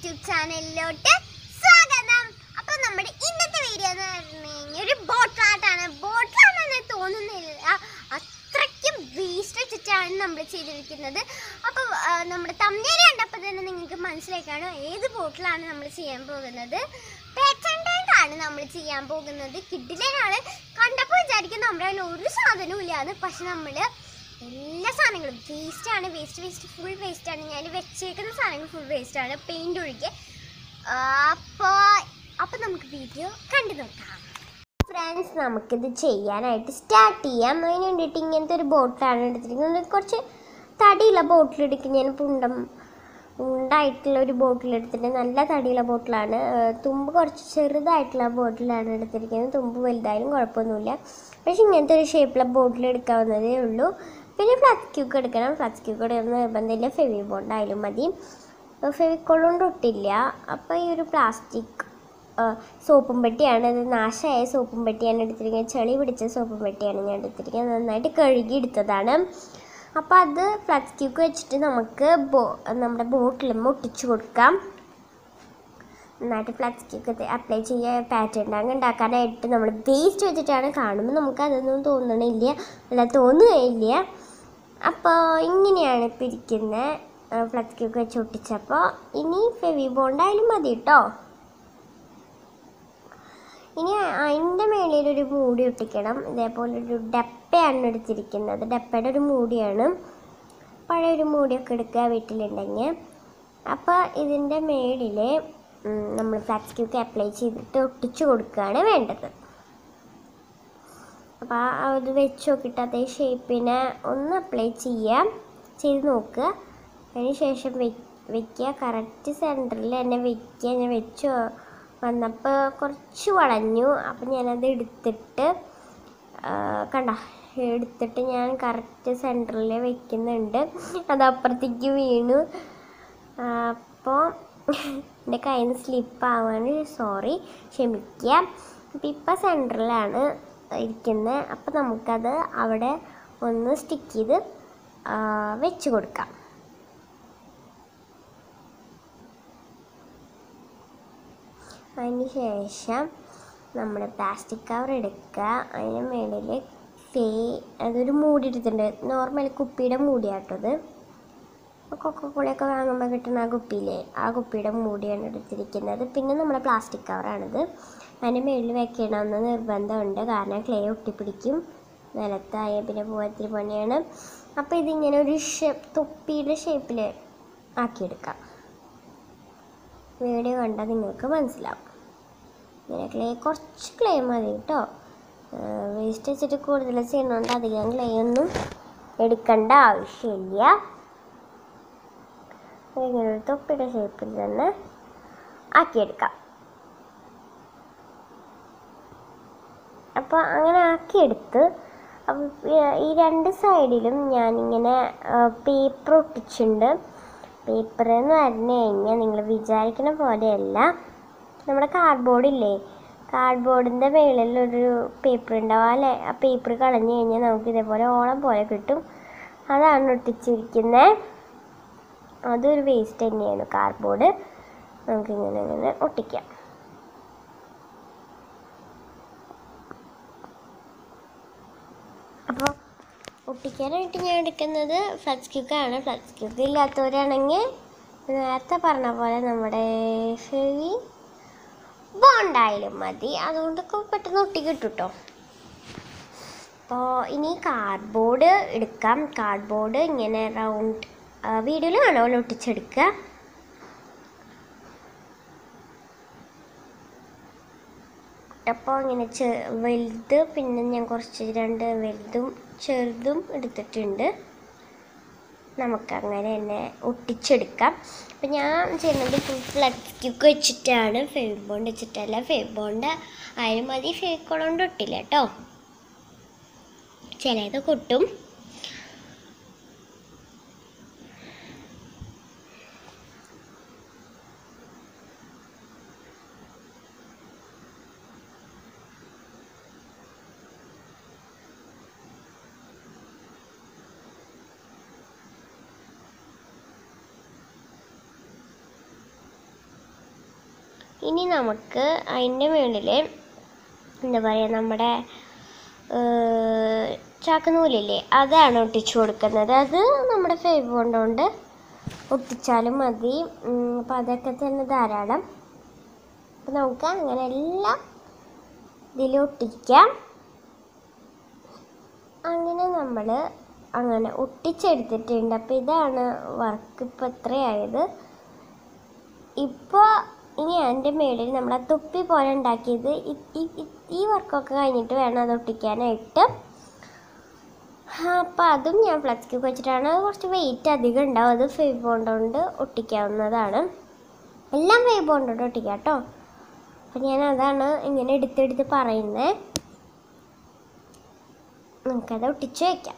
YouTube ചാനലിലോട്ട് സ്വാഗതം അപ്പൊ നമ്മുടെ ഇന്നത്തെ വീഡിയോ എന്ന് പറഞ്ഞു കഴിഞ്ഞാൽ ഒരു ബോട്ടാട്ടാണ് ബോട്ടാണെന്ന് തോന്നുന്നില്ല അത്രയ്ക്കും വേസ്റ്റ് വെച്ചിട്ടാണ് നമ്മൾ ചെയ്തിരിക്കുന്നത് അപ്പൊ ആ, നമ്മുടെ തമ്മേരി കണ്ടപ്പോൾ തന്നെ നിങ്ങൾക്ക് മനസ്സിലാക്കാണ് ഏത് ബോട്ടിലാണ് നമ്മൾ ചെയ്യാൻ പോകുന്നത് പേറ്റൻ്റാണ് നമ്മൾ ചെയ്യാൻ പോകുന്നത് കിഡിലാണ് കണ്ടപ്പോൾ വിചാരിക്കും നമ്മുടെ കയ്യിൽ ഒരു സാധനവും ഇല്ലാന്ന് പക്ഷെ നമ്മൾ എല്ലാ സാധനങ്ങളും വേസ്റ്റ് ആണ് വേസ്റ്റ് വേസ്റ്റ് ഫുൾ വേസ്റ്റ് ആണ് ഞാൻ വെച്ചേക്കുന്ന സാധനങ്ങൾ ഫുൾ വേസ്റ്റ് ആണ് പെയിന്റ് ഒഴികെ അപ്പോൾ അപ്പോൾ നമുക്ക് വീഡിയോ കണ്ടു നോക്കാം ഫ്രണ്ട്സ് നമുക്കിത് ചെയ്യാനായിട്ട് സ്റ്റാർട്ട് ചെയ്യാം അതിന് വേണ്ടിയിട്ട് ഇങ്ങനത്തെ ഒരു ബോട്ടിലാണ് എടുത്തിരിക്കുന്നത് കുറച്ച് തടിയുള്ള ബോട്ടിൽ എടുക്കും ഞാൻ പുണ്ടം ഉണ്ടായിട്ടുള്ള ഒരു ബോട്ടിൽ എടുത്തിട്ട് നല്ല തടിയുള്ള ബോട്ടിലാണ് ഏഹ് തുമ്പ് കുറച്ച് ചെറുതായിട്ടുള്ള ബോട്ടിലാണ് എടുത്തിരിക്കുന്നത് തുമ്പ് വലുതായാലും കുഴപ്പമൊന്നുമില്ല പക്ഷെ ഇങ്ങനത്തെ ഒരു ഷേപ്പിലുള്ള ബോട്ടിൽ എടുക്കാവുന്നതേ ഉള്ളൂ പിന്നെ ഫ്ലക്സ് ക്യൂക്ക് എടുക്കണം ഫ്ലക്സ് ക്യൂക്ക് എടുക്കുന്ന നിർബന്ധമില്ല ഫെവി ബോണ്ട് ആയാലും മതി ഫെവിക്കോൾ കൊണ്ട് ഒട്ടില്ല അപ്പോൾ ഈ ഒരു പ്ലാസ്റ്റിക് സോപ്പും പെട്ടിയാണ് ഇത് നാശമായ സോപ്പും പെട്ടിയാണ് എടുത്തിരിക്കുന്നത് ചെളി പിടിച്ച സോപ്പും പെട്ടിയാണ് ഞാൻ എടുത്തിരിക്കുന്നത് നന്നായിട്ട് കഴുകി എടുത്തതാണ് അപ്പോൾ അത് ഫ്ലക്സ് ക്യൂക്ക് വെച്ചിട്ട് നമുക്ക് ബോ നമ്മുടെ ബോട്ടിലും ഒട്ടിച്ചു കൊടുക്കാം നന്നായിട്ട് ഫ്ലക്സ് ക്യൂക്ക് അപ്ലൈ ചെയ്യുക പാറ്റേൺ അങ്ങ് ഉണ്ടാക്കാനായിട്ട് നമ്മൾ വേസ്റ്റ് വെച്ചിട്ടാണ് കാണുമ്പോൾ നമുക്ക് അതൊന്നും തോന്നണില്ല അല്ല തോന്നുകയില്ല അപ്പോൾ ഇങ്ങനെയാണ് ഇപ്പോൾ ഇരിക്കുന്നത് ഫ്ലക്സ് ക്യൂക്ക് വെച്ച് ഒട്ടിച്ചപ്പോൾ ഇനി ഫെവി ബോണ്ടായാലും മതി കേട്ടോ ഇനി അതിൻ്റെ മേളിൽ ഒരു മൂടി ഒട്ടിക്കണം ഇതേപോലെ ഒരു ഡപ്പയാണ് എടുത്തിരിക്കുന്നത് ഡപ്പയുടെ ഒരു മൂടിയാണ് പഴയ ഒരു മൂടിയൊക്കെ എടുക്കുക വീട്ടിലുണ്ടെങ്കിൽ അപ്പോൾ ഇതിൻ്റെ മേളിൽ നമ്മൾ ഫ്ലാക്സ് ക്യൂക്ക് അപ്ലൈ ചെയ്തിട്ട് ഒട്ടിച്ചു കൊടുക്കുകയാണ് വേണ്ടത് അപ്പോൾ അത് വെച്ച് നോക്കിയിട്ട് അതേ ഷേപ്പിനെ ഒന്ന് അപ്ലൈ ചെയ്യാം ചെയ്ത് നോക്കുക അതിന് ശേഷം വെക്കുക കറക്റ്റ് സെൻറ്ററിൽ തന്നെ വെക്കുക ഞാൻ വെച്ച് വന്നപ്പോൾ കുറച്ച് വളഞ്ഞു അപ്പം ഞാനത് എടുത്തിട്ട് ആ, കണ്ട എടുത്തിട്ട് ഞാൻ കറക്റ്റ് സെൻറ്ററിൽ വെക്കുന്നുണ്ട് അത് അപ്പുറത്തേക്ക് വീണു അപ്പോൾ എൻ്റെ കയ്യിൽ നിന്ന് സ്ലിപ്പ് ആവാണ് സോറി ക്ഷമിക്കുക അപ്പം ഇപ്പം സെൻറ്ററിലാണ് ഇരിക്കുന്നത് അപ്പം നമുക്കത് അവിടെ ഒന്ന് സ്റ്റിക്ക് ചെയ്ത് ആ, വെച്ച് കൊടുക്കാം അതിന് ശേഷം നമ്മൾ പ്ലാസ്റ്റിക് കവർ എടുക്കുക അതിന് മേളിൽ ഫേ അതൊരു മൂടി എടുത്തിട്ടുണ്ട് നോർമൽ കുപ്പിയുടെ മൂടിയാട്ടത് കൊക്കക്കോളയൊക്കെ വാങ്ങുമ്പോൾ കിട്ടുന്ന ആ കുപ്പിയില്ലേ ആ കുപ്പിയുടെ മൂടിയാണ് എടുത്തിരിക്കുന്നത് പിന്നെ നമ്മുടെ പ്ലാസ്റ്റിക് കവറാണിത് അതിൻ്റെ മേളിൽ വെക്കണമെന്ന് നിർബന്ധമുണ്ട് കാരണം ക്ലേ ഒട്ടിപ്പിടിക്കും നിലത്തായ പിന്നെ പോകത്തിരി പണിയാണ് അപ്പോൾ ഇതിങ്ങനെ ഒരു ഷേപ്പ് തൊപ്പിയുടെ ഷേപ്പിൽ ആക്കിയെടുക്കാം വീഡിയോ കണ്ടാൽ നിങ്ങൾക്ക് മനസ്സിലാവും ഇങ്ങനെ ക്ലേ കുറച്ച് ക്ലേ മതി കേട്ടോ വേസ്റ്റ് വെച്ചിട്ട് കൂടുതൽ ചെയ്യുന്നതുകൊണ്ട് അധികം ക്ലേ ഒന്നും എടുക്കേണ്ട ആവശ്യമില്ല ഇങ്ങനെ ഒരു തൊപ്പിയുടെ ഷേപ്പിൽ തന്നെ ആക്കിയെടുക്കാം അപ്പോൾ അങ്ങനെ ആക്കിയെടുത്ത് അപ്പം ഈ രണ്ട് സൈഡിലും ഞാനിങ്ങനെ പേപ്പർ ഒട്ടിച്ചിട്ടുണ്ട് പേപ്പർ എന്ന് പറഞ്ഞു കഴിഞ്ഞാൽ നിങ്ങൾ വിചാരിക്കുന്ന പോലെയല്ല നമ്മുടെ കാർഡ്ബോർഡ് ഇല്ലേ കാർഡ്ബോർഡിൻ്റെ മുകളിൽ ഒരു പേപ്പർ ഉണ്ടാവും അല്ലേ ആ പേപ്പർ കളഞ്ഞു കഴിഞ്ഞാൽ നമുക്ക് ഇതേപോലെ ഓളം പോലെ കിട്ടും അതാണ് ഒട്ടിച്ചിരിക്കുന്നത് അതൊരു വേസ്റ്റ് തന്നെയാണ് കാർഡ്ബോർഡ് നമുക്കിങ്ങനെ ഇങ്ങനെ ഒട്ടിക്കാം അപ്പോൾ ഒട്ടിക്കാനായിട്ട് ഞാൻ എടുക്കുന്നത് ഫ്ലക്സ് ക്യൂക്കാണ് ഫ്ലക്സ് ക്യൂക്ക് ഇല്ലാത്തവരാണെങ്കിൽ നേരത്തെ പറഞ്ഞ പോലെ നമ്മുടെ ഫെവി ബോണ്ടായാലും മതി അതുകൊണ്ടൊക്കെ പെട്ടെന്ന് ഒട്ടി കിട്ടും കേട്ടോ അപ്പോൾ ഇനി കാർഡ്ബോർഡ് എടുക്കാം കാർഡ്ബോർഡ് ഇങ്ങനെ റൗണ്ട് വീഡിയോയിൽ കാണുമല്ലോ ഒട്ടിച്ചെടുക്കുക അപ്പോൾ ഇങ്ങനെ ചെ വലുത് പിന്നെ ഞാൻ കുറച്ച് രണ്ട് വലുതും ചെറുതും എടുത്തിട്ടുണ്ട് നമുക്കങ്ങനെ തന്നെ ഒട്ടിച്ചെടുക്കാം അപ്പം ഞാൻ ചെയ്യുന്നത് ഫുൾ ഫ്ലക്സ് ക്യൂക്ക് വെച്ചിട്ടാണ് ഫെവി ബോണ്ട് വെച്ചിട്ടല്ല ഫെവി ബോണ്ട് ആയാലും മതി ഫെവിക്കോൾ കൊണ്ട് ഒട്ടില്ല കേട്ടോ ചിലത് കൊട്ടും ഇനി നമുക്ക് അതിൻ്റെ മുകളിൽ എന്താ പറയുക നമ്മുടെ ഏർ, ചാക്കുനൂലില്ലേ അതാണ് ഒട്ടിച്ചു കൊടുക്കുന്നത് അത് നമ്മുടെ ഫേവ് കൊണ്ട് ഒട്ടിച്ചാലും മതി അപ്പം അതൊക്കെ തന്നെ ധാരാളം അപ്പം നമുക്ക് അങ്ങനെ എല്ലാം ഇതിൽ ഒട്ടിക്കാം അങ്ങനെ നമ്മൾ അങ്ങനെ ഒട്ടിച്ചെടുത്തിട്ടുണ്ട് അപ്പോൾ ഇതാണ് വർക്ക് ഇപ്പോൾ എത്രയായത് ഇപ്പോൾ ഇനി അതിൻ്റെ മേളിൽ നമ്മൾ ആ തൊപ്പി പോലെ ഉണ്ടാക്കിയത് ഇ- ഈ- ഈ- ഈ വർക്കൊക്കെ കഴിഞ്ഞിട്ട് വേണം അത് ഒട്ടിക്കാനായിട്ട് അപ്പോൾ അതും ഞാൻ ഫ്ലക്സ് ക്യൂക്ക് വെച്ചിട്ടാണ് അത് കുറച്ച് വെയിറ്റ് അധികം ഉണ്ടാവും അത് ഫേവ് ബോണ്ട് കൊണ്ട് ഒട്ടിക്കാവുന്നതാണ് എല്ലാം ഫേവ് ബോണ്ട് കൊണ്ട് ഒട്ടിക്കാം കേട്ടോ അപ്പം ഞാൻ അതാണ് ഇങ്ങനെ എടുത്തെടുത്ത് പറയുന്നത് നമുക്കത് ഒട്ടിച്ച് വയ്ക്കാം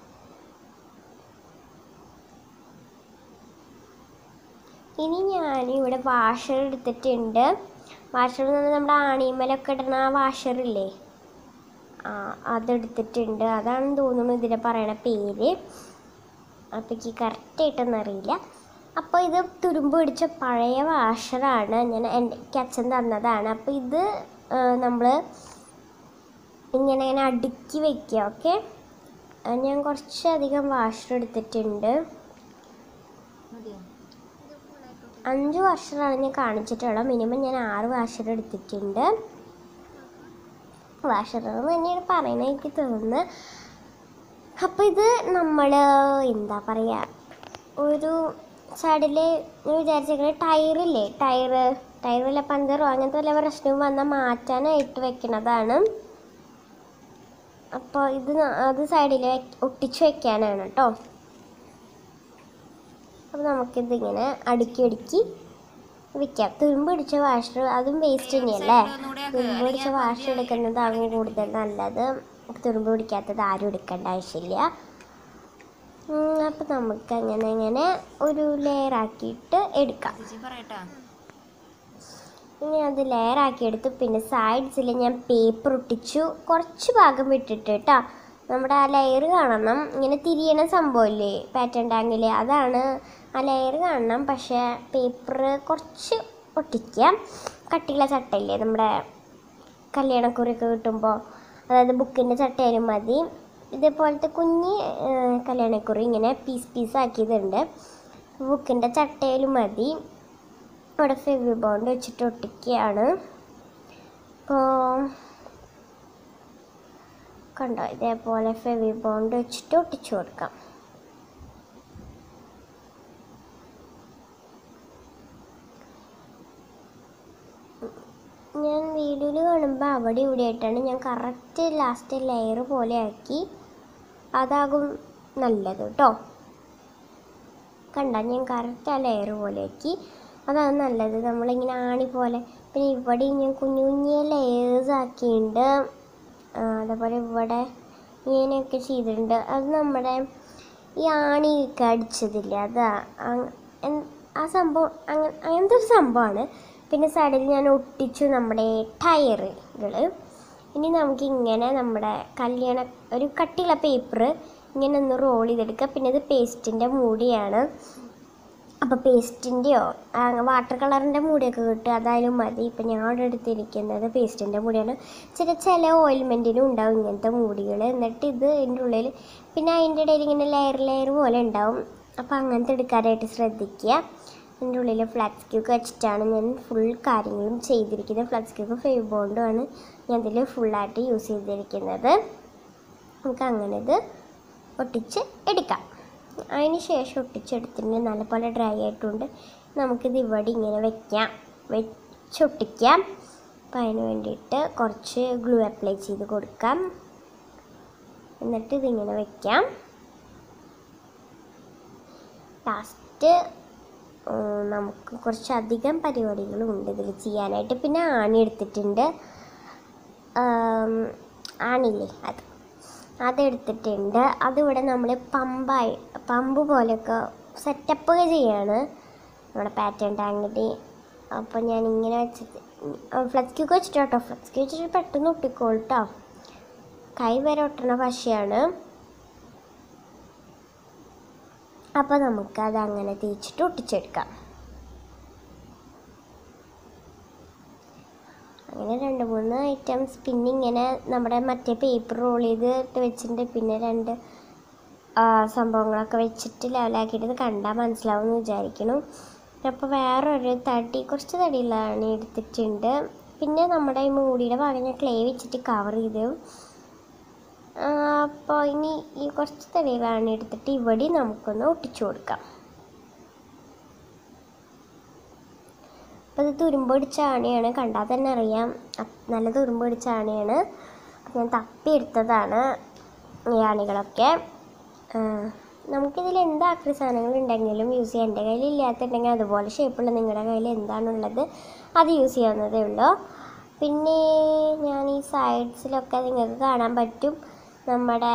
ഇനി ഞാൻ ഇവിടെ വാഷർ എടുത്തിട്ടുണ്ട് വാഷർ എന്ന് പറഞ്ഞാൽ നമ്മുടെ ആണിമലൊക്കെ ഇടുന്ന ആ വാഷറില്ലേ ആ അതെടുത്തിട്ടുണ്ട് അതാണെന്ന് തോന്നുന്നു ഇതിനെ പറയണ പേര് അപ്പം എനിക്ക് കറക്റ്റായിട്ടൊന്നും അറിയില്ല അപ്പോൾ ഇത് തുരുമ്പ് പിടിച്ച പഴയ വാഷറാണ് ഞാൻ എൻ്റെ എനിക്ക് അച്ഛൻ തന്നതാണ് അപ്പോൾ ഇത് നമ്മൾ ഇങ്ങനെ ഇങ്ങനെ അടുക്കി വെക്കുക ഓക്കെ ഞാൻ കുറച്ചധികം വാഷർ എടുത്തിട്ടുണ്ട് അഞ്ച് വർഷമാണ് ഞാൻ കാണിച്ചിട്ടുള്ളത് മിനിമം ഞാൻ ആറ് വാഷർ എടുത്തിട്ടുണ്ട് വാഷർ എന്ന് തന്നെയാണ് പറയുന്നത് എനിക്ക് തോന്നുന്നത് അപ്പോൾ ഇത് നമ്മൾ എന്താ പറയുക ഒരു സൈഡിൽ ഞാൻ വിചാരിച്ചേക്കുന്നത് ടയറില്ലേ ടയർ ടയർ വല്ല പഞ്ചറോ അങ്ങനത്തെ വല്ല പ്രശ്നവും വന്നാൽ മാറ്റാനായിട്ട് വെക്കണതാണ് അപ്പോൾ ഇത് ന- അത് സൈഡിൽ ഒട്ടിച്ച് വെക്കാനാണ് കേട്ടോ അപ്പോൾ നമുക്കിതിങ്ങനെ അടുക്കി അടുക്കി വെക്കാം തുരുമ്പ് പിടിച്ച വാഷർ അതും വേസ്റ്റ് തന്നെയല്ലേ തുരുമ്പ് പിടിച്ച വാഷർ എടുക്കുന്നതാണ് കൂടുതൽ നല്ലത് തുരുമ്പ് പിടിക്കാത്തത് ആരും എടുക്കേണ്ട ആവശ്യമില്ല അപ്പം നമുക്ക് അങ്ങനെ ഇങ്ങനെ ഒരു ലെയർ ആക്കിയിട്ട് എടുക്കാം പറയട്ടാ ഇനി അത് ലെയർ ആക്കി എടുത്തു പിന്നെ സൈഡ്സിൽ ഞാൻ പേപ്പർ ഒട്ടിച്ചു കുറച്ച് ഭാഗം വിട്ടിട്ട് കേട്ടോ നമ്മുടെ ആ ലെയർ കാണണം ഇങ്ങനെ തിരിയണ സംഭവമില്ലേ പാറ്റേൺ ടാങ്കിൽ അതാണ് ആ ലെയർ കാണണം പക്ഷേ പേപ്പർ കുറച്ച് ഒട്ടിക്കാം കട്ടിയുള്ള ചട്ടയില്ലേ നമ്മുടെ കല്യാണക്കുറിയൊക്കെ കിട്ടുമ്പോൾ അതായത് ബുക്കിൻ്റെ ചട്ടയാലും മതി ഇതേപോലത്തെ കുഞ്ഞ് ഏർ, കല്യാണക്കുറി ഇങ്ങനെ പീസ് പീസ് ആക്കിയതുണ്ട് ബുക്കിൻ്റെ ചട്ടയിലും മതി ഇവിടെ ഫെവി ബോണ്ട് വെച്ചിട്ട് ഒട്ടിക്കുകയാണ് അപ്പോൾ കണ്ടോ ഇതേപോലെ ഫെവി ബോണ്ട് വെച്ചിട്ട് ഒട്ടിച്ചു കൊടുക്കാം ഞാൻ വീഡിയോയിൽ കാണുമ്പോൾ അവിടെ ഇവിടെ ആയിട്ടാണ് ഞാൻ കറക്റ്റ് ലാസ്റ്റ് ലെയർ പോലെ ആക്കി അതാകും നല്ലത് കേട്ടോ കണ്ട ഞാൻ കറക്റ്റ് ആ ലെയർ പോലെ ആക്കി അതാണ് നല്ലത് നമ്മളിങ്ങനെ ആണി പോലെ പിന്നെ ഇവിടെ ഞാൻ കുഞ്ഞു കുഞ്ഞു ലെയേഴ്സ് ആക്കിയിട്ടുണ്ട് ആ, അതേപോലെ ഇവിടെ ഇങ്ങനെയൊക്കെ ചെയ്തിട്ടുണ്ട് അത് നമ്മുടെ ഈ ആണിയൊക്കെ അടിച്ചതില്ല അതാ അങ്- എൻ- ആ സംഭവം അങ്ങ- അങ്ങനത്തെ ഒരു സംഭവമാണ് പിന്നെ സൈഡിൽ ഞാൻ ഒട്ടിച്ചു നമ്മുടെ ടയറുകൾ ഇനി നമുക്ക് ഇങ്ങനെ നമ്മുടെ കല്യാണ ഒരു കട്ടിയുള്ള പേപ്പർ ഇങ്ങനെ ഒന്ന് റോൾ ചെയ്തെടുക്കുക പിന്നെ ഇത് പേസ്റ്റിൻ്റെ മൂടിയാണ് അപ്പോൾ പേസ്റ്റിൻ്റെയോ വാട്ടർ കളറിൻ്റെ മൂടിയൊക്കെ കിട്ടും അതായാലും മതി ഇപ്പം ഞാൻ ഇവിടെ എടുത്തിരിക്കുന്നത് പേസ്റ്റിൻ്റെ മൂടിയാണ് ചില ചില ഓയിൽമെൻറ്റിനും ഉണ്ടാവും ഇങ്ങനത്തെ മൂടികൾ എന്നിട്ട് ഇത് ഇതിൻ്റെ ഉള്ളിൽ പിന്നെ അതിൻ്റെ ഇടയിൽ ഇങ്ങനെ ലെയർ ലെയർ പോലെ ഉണ്ടാവും അപ്പോൾ അങ്ങനത്തെ എടുക്കാനായിട്ട് ശ്രദ്ധിക്കുക ഇതിൻ്റെ ഉള്ളിൽ ഫ്ലക്സ് ക്യൂക്ക് വെച്ചിട്ടാണ് ഞാൻ ഫുൾ കാര്യങ്ങളും ചെയ്തിരിക്കുന്നത് ഫ്ലക്സ് ക്യൂക്ക് ഫേവ് ബോണ്ടുമാണ് ഞാൻ ഇതിൽ ഫുള്ളായിട്ട് യൂസ് ചെയ്തിരിക്കുന്നത് നമുക്ക് അങ്ങനെ ഇത് ഒട്ടിച്ച് എടുക്കാം അതിന് ശേഷം ഒട്ടിച്ചെടുത്തിട്ട് നല്ലപോലെ ഡ്രൈ ആയിട്ടുണ്ട് നമുക്കിത് ഇവിടെ ഇങ്ങനെ വെക്കാം വെച്ചൊട്ടിക്കാം അപ്പം അതിന് വേണ്ടിയിട്ട് കുറച്ച് ഗ്ലൂ അപ്ലൈ ചെയ്ത് കൊടുക്കാം എന്നിട്ട് ഇതിങ്ങനെ വെക്കാം ലാസ്റ്റ് നമുക്ക് കുറച്ചധികം പരിപാടികളുണ്ട് ഇതിൽ ചെയ്യാനായിട്ട് പിന്നെ ആണി എടുത്തിട്ടുണ്ട് ആം, ആണില്ലേ അത് അതെടുത്തിട്ടുണ്ട് അതിവിടെ നമ്മൾ പമ്പായി പമ്പ് പോലെയൊക്കെ സെറ്റപ്പ് ചെയ്യാണ് നമ്മുടെ പാറ്റേൺ ടാങ്കിൻ്റെ അപ്പോൾ ഞാൻ ഇങ്ങനെ വെച്ചിട്ട് ഫ്ലക്സ് ക്യൂക്ക് വെച്ചിട്ട് കേട്ടോ ഫ്ലക്സ് ക്യൂ വെച്ചിട്ട് പെട്ടെന്ന് ഒട്ടിക്കോളൂ കേട്ടോ കൈ വരെ ഒട്ടണ പശയാണ് അപ്പോൾ നമുക്ക് അത് അങ്ങനെ തേച്ചിട്ട് ഒട്ടിച്ചെടുക്കാം അങ്ങനെ രണ്ട് മൂന്ന് ഐറ്റംസ് പിന്നെ ഇങ്ങനെ നമ്മുടെ മറ്റേ പേപ്പർ റോൾ ചെയ്ത് ഇട്ട് വെച്ചിട്ടുണ്ട് പിന്നെ രണ്ട് ആ, സംഭവങ്ങളൊക്കെ വെച്ചിട്ട് ലെവലാക്കിയിട്ട് ഇത് കണ്ടാൽ മനസ്സിലാവും എന്ന് വിചാരിക്കുന്നു അപ്പോൾ വേറൊരു തടി കുറച്ച് തടിയുള്ളതാണ് എടുത്തിട്ടുണ്ട് പിന്നെ നമ്മുടെ ഈ മൂടിയുടെ ഭാഗം ഞാൻ ക്ലേ വെച്ചിട്ട് കവർ ചെയ്തു അപ്പോൾ ഇനി ഈ കുറച്ച് തടിയിലാണ് എടുത്തിട്ട് ഇവിടെ നമുക്കൊന്ന് ഒട്ടിച്ചു കൊടുക്കാം അപ്പോൾ ഇത് തുരുമ്പ് പിടിച്ച ആണിയാണ് കണ്ടാൽ തന്നെ അറിയാം അ- നല്ല തുരുമ്പ് പിടിച്ച ആണിയാണ് അപ്പോൾ ഞാൻ തപ്പി എടുത്തതാണ് ഈ ആണികളൊക്കെ ആ, നമുക്കിതിൽ എന്ത് ആക്രി സാധനങ്ങൾ ഉണ്ടെങ്കിലും യൂസ് ചെയ്യാം എൻ്റെ കയ്യിൽ ഇല്ലാത്തുണ്ടെങ്കിൽ അതുപോലെ ഷേപ്പുള്ള നിങ്ങളുടെ കയ്യിൽ എന്താണുള്ളത് അത് യൂസ് ചെയ്യാവുന്നതേ ഉള്ളൂ പിന്നെ ഞാൻ ഈ സൈഡ്സിലൊക്കെ നിങ്ങൾക്ക് കാണാൻ പറ്റും നമ്മുടെ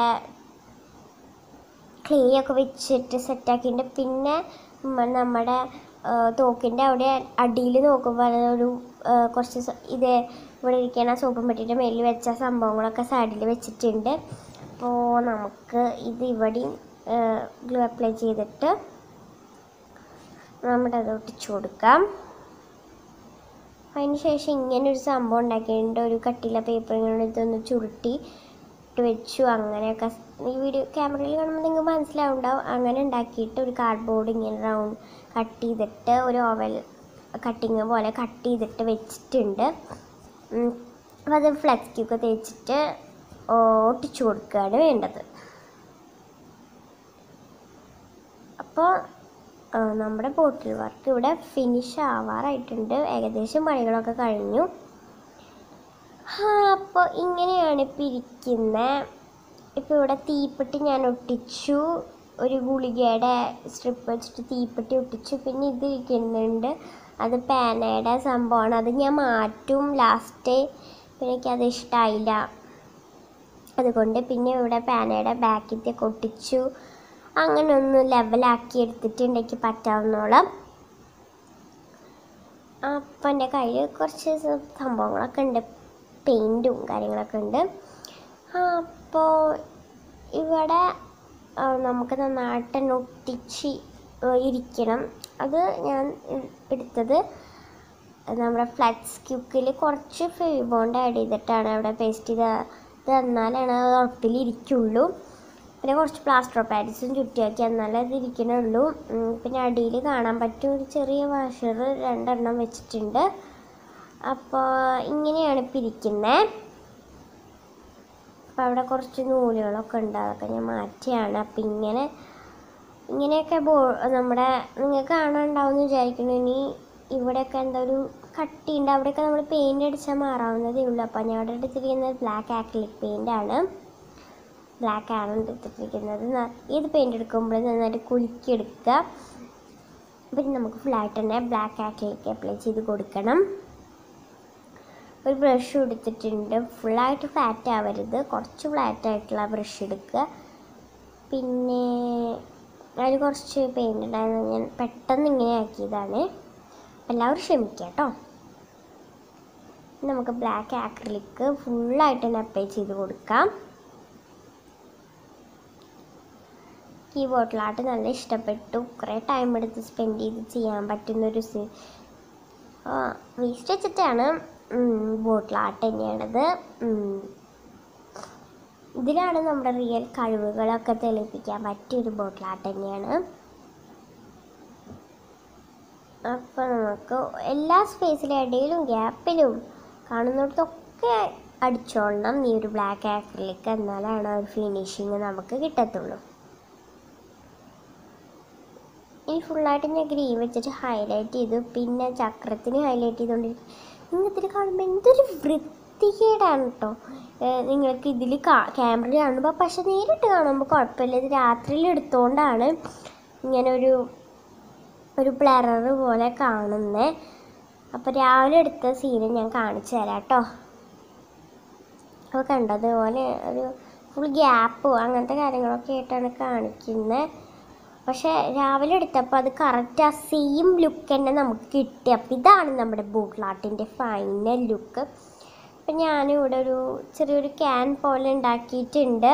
ക്ലേ ഒക്കെ വെച്ചിട്ട് സെറ്റാക്കിയിട്ടുണ്ട് പിന്നെ മ- നമ്മുടെ തോക്കിൻ്റെ അവിടെ അടിയിൽ നോക്കുമ്പോൾ ഒരു ആ, കുറച്ച് സ- ഇത് ഇവിടെ ഇരിക്കണ സോപ്പും പെട്ടിയുടെ മേലിൽ വെച്ച സംഭവങ്ങളൊക്കെ സൈഡിൽ വെച്ചിട്ടുണ്ട് അപ്പോൾ നമുക്ക് ഇത് ഇവിടെയും ഗ്ലൂ അപ്ലൈ ചെയ്തിട്ട് നമ്മുടെ അത് ഒട്ടിച്ചു കൊടുക്കാം അതിന് ശേഷം ഇങ്ങനെ ഒരു സംഭവം ഉണ്ടാക്കിയിട്ടുണ്ട് ഒരു കട്ടിയുള്ള പേപ്പർ ഇങ്ങനെ ഇതൊന്ന് ചുരുട്ടി ഇട്ട് വെച്ചു അങ്ങനെയൊക്കെ സ് ഈ വീഡിയോ ക്യാമറയിൽ കാണുമ്പോൾ നിങ്ങൾക്ക് മനസ്സിലാവുണ്ടാവും അങ്ങനെ ഉണ്ടാക്കിയിട്ട് ഒരു കാർഡ്ബോർഡ് ഇങ്ങനെ റൗണ്ട് കട്ട് ചെയ്തിട്ട് ഒരു ഓവൽ കട്ടിങ് പോലെ കട്ട് ചെയ്തിട്ട് വെച്ചിട്ടുണ്ട് ഉം. അപ്പോൾ അത് ഫ്ലെക്സ് ക്യൂക്ക് തേച്ചിട്ട് ഒട്ടിച്ചു കൊടുക്കുകയാണ് വേണ്ടത് അപ്പോൾ ആ, നമ്മുടെ ബോട്ടിൽ വർക്ക് ഇവിടെ ഫിനിഷ് ആവാറായിട്ടുണ്ട് ഏകദേശം പണികളൊക്കെ കഴിഞ്ഞു അപ്പോൾ ഇങ്ങനെയാണ് ഇപ്പം ഇരിക്കുന്നത് ഇപ്പോൾ ഇവിടെ തീപ്പെട്ടി ഞാൻ ഒട്ടിച്ചു ഒരു ഗുളികയുടെ സ്ട്രിപ്പ് വെച്ചിട്ട് തീപ്പെട്ടി ഒട്ടിച്ചു പിന്നെ ഇത് ഇരിക്കുന്നുണ്ട് അത് പാനയുടെ സംഭവമാണ് അത് ഞാൻ മാറ്റും ലാസ്റ്റ് പിന്നെ എനിക്കത് ഇഷ്ടമായില്ല അതുകൊണ്ട് പിന്നെ ഇവിടെ പാനയുടെ ബാക്കിലത്തേക്ക് ഒട്ടിച്ചു അങ്ങനെ ഒന്ന് ലെവലാക്കി എടുത്തിട്ടുണ്ട് എനിക്ക് പറ്റാവുന്നോളം അപ്പം എൻ്റെ കയ്യിൽ കുറച്ച് സ- സംഭവങ്ങളൊക്കെ ഉണ്ട് പെയിൻറ്റും കാര്യങ്ങളൊക്കെ ഉണ്ട് അപ്പോൾ ഇവിടെ ആ, നമുക്ക് നന്നായിട്ട് തന്നെ ഒട്ടിച്ച് ആ, ഇരിക്കണം അത് ഞാൻ എ- എടുത്തത് നമ്മുടെ ഫ്ലെക്സ് ക്യൂക്കിൽ കുറച്ച് ഫേബോണ്ട് ആഡ് ചെയ്തിട്ടാണ് അവിടെ പേസ്റ്റ് ചെയ്ത് ഇത് എന്നാലാണ് അത് ഉറപ്പിലിരിക്കുള്ളൂ പിന്നെ കുറച്ച് പ്ലാസ്റ്റർ ഓഫ് പാരീസും ചുറ്റിയാക്കി എന്നാലേ അത് ഇരിക്കണുള്ളൂ ഉം, പിന്നെ അടിയിൽ കാണാൻ പറ്റും ഒരു ചെറിയ വാഷർ രണ്ടെണ്ണം വെച്ചിട്ടുണ്ട് അപ്പോൾ ഇങ്ങനെയാണ് ഇപ്പം ഇരിക്കുന്നത് അപ്പോൾ അവിടെ കുറച്ച് നൂലുകളൊക്കെ ഉണ്ട് അതൊക്കെ ഞാൻ മാറ്റിയാണ് അപ്പം ഇങ്ങനെ ഇങ്ങനെയൊക്കെ ബോ നമ്മുടെ നിങ്ങൾക്ക് കാണാനുണ്ടാവും എന്ന് വിചാരിക്കുന്നു ഇനി ഇവിടെയൊക്കെ എന്താ ഒരു കട്ടിയുണ്ട് അവിടെയൊക്കെ നമ്മൾ പെയിൻ്റ് അടിച്ചാൽ മാറാവുന്നതേ ഉള്ളൂ അപ്പോൾ ഞാൻ അവിടെ എടുത്തിരിക്കുന്നത് ബ്ലാക്ക് ആക്രിലിക് പെയിൻ്റ് ആണ് ബ്ലാക്ക് ആണ് എടുത്തിരിക്കുന്നത് ന- ഏത് പെയിൻ്റ് എടുക്കുമ്പോൾ നന്നായിട്ട് കുലുക്കിയെടുക്കുക പിന്നെ നമുക്ക് ഫുള്ളായിട്ട് തന്നെ ബ്ലാക്ക് ആക്രിലിക് അപ്ലൈ ചെയ്ത് കൊടുക്കണം ഒരു ബ്രഷ് എടുത്തിട്ടുണ്ട് ഫുള്ളായിട്ട് ഫ്ലാറ്റ് ആവരുത് കുറച്ച് ഫ്ലാറ്റ് ആയിട്ടുള്ള ബ്രഷ് എടുക്കുക പിന്നെ അതിൽ കുറച്ച് പെയിൻ്റ് ഉണ്ടായിരുന്നു ഞാൻ പെട്ടെന്ന് ഇങ്ങനെ ആക്കിയതാണ് എല്ലാവരും ക്ഷമിക്കുക കേട്ടോ നമുക്ക് ബ്ലാക്ക് ആക്രിലിക്ക് ഫുള്ളായിട്ട് തന്നെ അപ്ലൈ ചെയ്ത് കൊടുക്കാം ഈ ബോട്ടിൽ ആർട്ട് നല്ല ഇഷ്ടപ്പെട്ടു കുറേ ടൈം എടുത്ത് സ്പെൻഡ് ചെയ്ത് ചെയ്യാൻ പറ്റുന്നൊരു സി വേസ്റ്റ് വെച്ചിട്ടാണ് ബോട്ടിൽ ആർട്ട് തന്നെയാണത് ഉം. ഇതിലാണ് നമ്മുടെ റിയൽ കഴിവുകളൊക്കെ തെളിയിപ്പിക്കാൻ പറ്റിയൊരു ബോട്ടിൽ ആർട്ട് തന്നെയാണ് അപ്പോൾ നമുക്ക് എല്ലാ സ്പേസിലും ഇടയിലും ഗ്യാപ്പിലും കാണുന്നിടത്തൊക്കെ അടിച്ചോളണം ഈ ഒരു ബ്ലാക്ക് ആക്രിലിക്ക് എന്നാലാണ് ആ ഒരു ഫിനിഷിങ് നമുക്ക് കിട്ടത്തുള്ളൂ ഈ ഫുള്ളായിട്ട് ഞാൻ ഗ്രീൻ വെച്ചിട്ട് ഹൈലൈറ്റ് ചെയ്തു പിന്നെ ചക്രത്തിന് ഹൈലൈറ്റ് ചെയ്തുകൊണ്ടിരിക്കും നിങ്ങൾക്ക് കാണുമ്പോൾ എന്തൊരു വൃത്തികേടാണ് കേട്ടോ നിങ്ങൾക്ക് ഇതിൽ ക്യാമറയിൽ കാണുമ്പോൾ പക്ഷെ നേരിട്ട് കാണുമ്പോൾ കുഴപ്പമില്ല ഇത് രാത്രിയിൽ എടുത്തുകൊണ്ടാണ് ഇങ്ങനെ ഒരു ഒരു ബ്ലറർ പോലെ കാണുന്നത് അപ്പോൾ രാവിലെ എടുത്ത സീന് ഞാൻ കാണിച്ചു തരാം കേട്ടോ അപ്പോൾ കണ്ടതുപോലെ ഒരു ഫുൾ ഗ്യാപ്പോ അങ്ങനത്തെ കാര്യങ്ങളൊക്കെ ആയിട്ടാണ് കാണിക്കുന്നത് പക്ഷെ രാവിലെ എടുത്തപ്പോൾ അത് കറക്റ്റ് ആ സെയിം ലുക്ക് തന്നെ നമുക്ക് കിട്ടി അപ്പോൾ ഇതാണ് നമ്മുടെ ബൂട്ട്ലാട്ടിൻ്റെ ഫൈനൽ ലുക്ക് അപ്പം ഞാനിവിടെ ഒരു ചെറിയൊരു ക്യാൻ പോലെ ഉണ്ടാക്കിയിട്ടുണ്ട്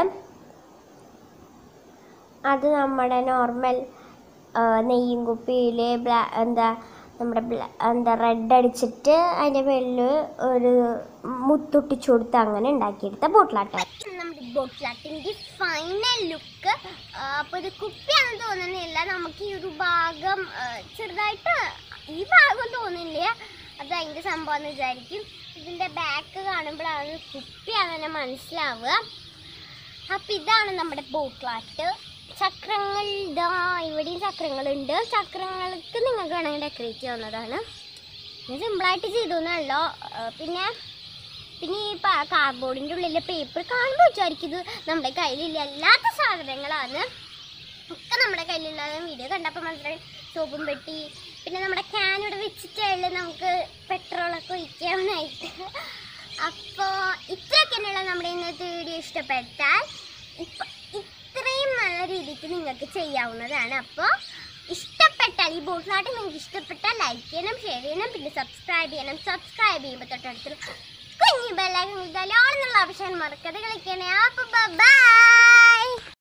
അത് നമ്മുടെ നോർമൽ നെയ്യും കുപ്പിയിൽ ബ്ലാ എന്താ നമ്മുടെ ബ്ല- എന്താ റെഡ് അടിച്ചിട്ട് അതിൻ്റെ മേളിൽ ഒരു മുത്തൊട്ടിച്ചു കൊടുത്ത് അങ്ങനെ ഉണ്ടാക്കിയെടുത്ത ബോട്ടിലാട്ടം നമ്മുടെ ബോട്ടിലാട്ടിൻ്റെ ഫൈനൽ ലുക്ക് അപ്പോൾ ഇത് കുപ്പിയാണെന്ന് തോന്നുന്നില്ല നമുക്ക് ഈ ഒരു ഭാഗം ആ, ചെറുതായിട്ട് ഈ ഭാഗം തോന്നില്ല അത് അതിൻ്റെ സംഭവം എന്ന് വിചാരിക്കും ഇതിൻ്റെ ബാക്ക് കാണുമ്പോഴാണ് കുപ്പിയാണെന്ന് തന്നെ മനസ്സിലാവുക അപ്പം ഇതാണ് നമ്മുടെ ബോട്ടിലാട്ട് ചക്രങ്ങൾ ഇതാ ഇവിടെയും ചക്രങ്ങളുണ്ട് ചക്രങ്ങൾക്ക് നിങ്ങൾക്ക് വേണമെങ്കിൽ ഡെക്കറേറ്റ് ചെയ്യാവുന്നതാണ് ഇത് സിമ്പിളായിട്ട് ചെയ്തു എന്നല്ലോ പിന്നെ പിന്നെ ഈ കാർഡ്ബോർഡിൻ്റെ ഉള്ളിലെ പേപ്പർ കാണുമ്പോൾ വിചാരിക്കും ഇത് നമ്മുടെ കയ്യിലില്ല അല്ലാത്ത സാധനങ്ങളാണ് ഒക്കെ നമ്മുടെ കയ്യിലുള്ളത് വീഡിയോ കണ്ടപ്പോൾ മനസ്സിലായി സോപ്പും പെട്ടി പിന്നെ നമ്മുടെ ക്യാൻ ഇവിടെ വെച്ചിട്ടുള്ള നമുക്ക് പെട്രോളൊക്കെ ഒഴിക്കാനായിട്ട് അപ്പോൾ ഇത്രയൊക്കെയുള്ള നമ്മുടെ ഇന്നത്തെ വീഡിയോ ഇഷ്ടപ്പെട്ടാൽ ഇപ്പം ഇത്രയും നല്ല രീതിക്ക് നിങ്ങൾക്ക് ചെയ്യാവുന്നതാണ് അപ്പോൾ ഇഷ്ടപ്പെട്ടാൽ ഈ ബോട്ടിലാട്ട് നിങ്ങൾക്ക് ഇഷ്ടപ്പെട്ടാൽ ലൈക്ക് ചെയ്യണം ഷെയർ ചെയ്യണം പിന്നെ സബ്സ്ക്രൈബ് ചെയ്യണം സബ്സ്ക്രൈബ് ചെയ്യുമ്പോൾ തൊട്ടടുത്തുള്ള കുഞ്ഞു ബെല്ലൈക്കൻ കൊടുത്താൽ ഓണെന്നുള്ള ഓപ്ഷൻ മറക്കാതെ കളിക്കണേ അപ്പോൾ ബൈ